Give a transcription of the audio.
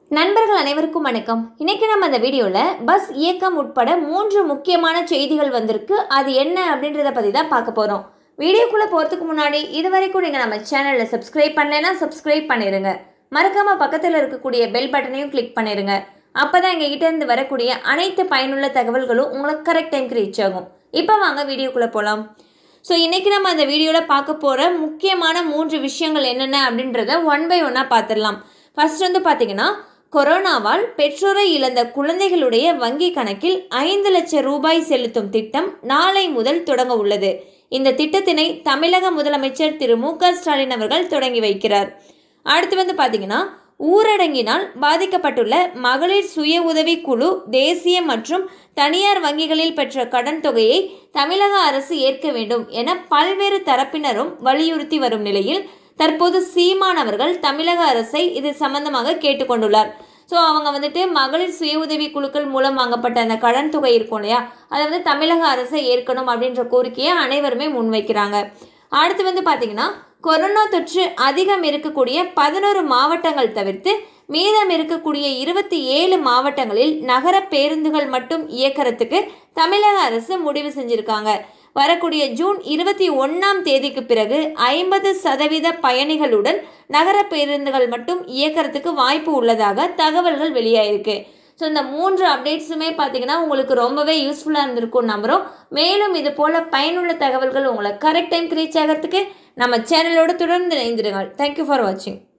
நண்பர்கள் அனைவருக்கும் வணக்கம் இன்னைக்கு நம்ம அந்த வீடியோவில் பஸ் இயக்கம் உட்பட மூன்று முக்கியமான செய்திகள் வந்திருக்கு அது என்ன அப்படின்றத பற்றி தான் பார்க்க போகிறோம் வீடியோக்குள்ளே போகிறதுக்கு முன்னாடி இது வரைக்கும் நீங்கள் நம்ம சேனலில் சப்ஸ்கிரைப் பண்ணலைன்னா சப்ஸ்கிரைப் பண்ணிடுங்க மறக்காமல் பக்கத்தில் இருக்கக்கூடிய பெல் பட்டனையும் கிளிக் பண்ணிடுங்க அப்போ தான் எங்ககிட்ட இருந்து வரக்கூடிய அனைத்து பயனுள்ள தகவல்களும் உங்களுக்கு கரெக்ட் டைம்க்கு ரீச் ஆகும் இப்போ வாங்க வீடியோக்குள்ளே போகலாம் ஸோ இன்றைக்கி நம்ம அந்த வீடியோவில் பார்க்க போகிற முக்கியமான மூன்று விஷயங்கள் என்னென்ன அப்படின்றத ஒன் பை ஒன்னாக பார்த்துடலாம் ஃபர்ஸ்ட் வந்து பார்த்தீங்கன்னா கொரோனாவால் பெற்றோரை இழந்த குழந்தைகளுடைய வங்கி கணக்கில் ஐந்து லட்சம் ரூபாய் செலுத்தும் திட்டம் நாளை முதல் தொடங்க உள்ளது இந்த திட்டத்தினை தமிழக முதலமைச்சர் திரு மு க ஸ்டாலின் அவர்கள் தொடங்கி வைக்கிறார் அடுத்து வந்து பார்த்தீங்கன்னா ஊரடங்கினால் பாதிக்கப்பட்டுள்ள மகளிர் சுய உதவி குழு தேசிய மற்றும் தனியார் வங்கிகளில் பெற்ற கடன் தொகையை தமிழக அரசு ஏற்க வேண்டும் என பல்வேறு தரப்பினரும் வலியுறுத்தி வரும் நிலையில் தற்போது சீமான் அவர்கள் தமிழக அரசை இது சம்பந்தமாக கேட்டுக்கொண்டுள்ளார் ஸோ அவங்க வந்துட்டு மகளிர் சுய உதவி குழுக்கள் மூலம் வாங்கப்பட்ட அந்த கடன் தொகை இருக்கும் இல்லையா அதை வந்து தமிழக அரசை ஏற்கணும் அப்படின்ற கோரிக்கையை அனைவருமே முன்வைக்கிறாங்க அடுத்து வந்து பார்த்தீங்கன்னா கொரோனா தொற்று அதிகம் இருக்கக்கூடிய பதினோரு மாவட்டங்கள் தவிர்த்து மீதம் இருக்கக்கூடிய இருபத்தி ஏழு மாவட்டங்களில் நகர பேருந்துகள் மட்டும் இயக்கறதுக்கு தமிழக அரசு முடிவு செஞ்சுருக்காங்க வரக்கூடிய ஜூன் இருபத்தி ஒன்றாம் தேதிக்கு பிறகு ஐம்பது சதவீத பயணிகளுடன் நகர பேருந்துகள் மட்டும் இயக்கறதுக்கு வாய்ப்பு உள்ளதாக தகவல்கள் வெளியாயிருக்கு ஸோ இந்த மூன்று அப்டேட்ஸுமே பார்த்தீங்கன்னா உங்களுக்கு ரொம்பவே யூஸ்ஃபுல்லாக இருந்திருக்கும் நம்புகிறோம் மேலும் இது போல் பயனுள்ள தகவல்கள் உங்களை கரெக்ட் டைம்க்கு ரீச் ஆகிறதுக்கு நம்ம சேனலோடு தொடர்ந்து இணைந்திடுங்கள் தேங்க்யூ ஃபார் வாட்சிங்